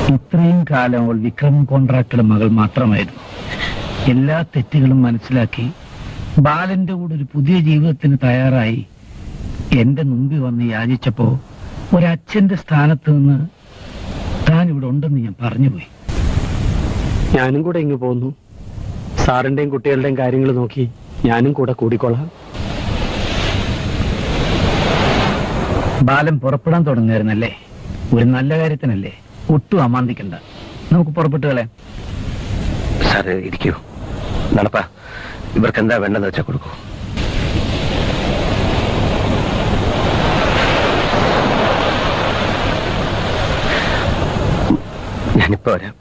ഇത്രയും കാലം അവൾ വിക്രം കോൺട്രാക്ടറുടെ മകൾ മാത്രമായിരുന്നു എല്ലാ തെറ്റുകളും മനസ്സിലാക്കി ബാലന്റെ കൂടെ ഒരു പുതിയ ജീവിതത്തിന് തയ്യാറായി എന്റെ മുമ്പിൽ വന്ന് യാചിച്ചപ്പോ ഒരച്ഛന്റെ സ്ഥാനത്ത് നിന്ന് താൻ ഇവിടെ ഉണ്ടെന്ന് ഞാൻ പറഞ്ഞുപോയി ഞാനും കൂടെ ഇങ്ങ് പോന്നു സാറിന്റെയും കുട്ടികളുടെയും കാര്യങ്ങൾ നോക്കി ഞാനും കൂടെ കൂടിക്കോളാം ബാലൻ പുറപ്പെടാൻ തുടങ്ങുമായിരുന്നല്ലേ ഒരു നല്ല കാര്യത്തിനല്ലേ ഒട്ടും അമാന്തിക്കണ്ട നമുക്ക് പുറപ്പെട്ടു കളയാം സാറ് ഇരിക്കൂ നടപ്പാ ഇവർക്ക് എന്താ വേണ്ടെന്ന് വെച്ചാൽ കൊടുക്കൂ ഞാനിപ്പോ വരാം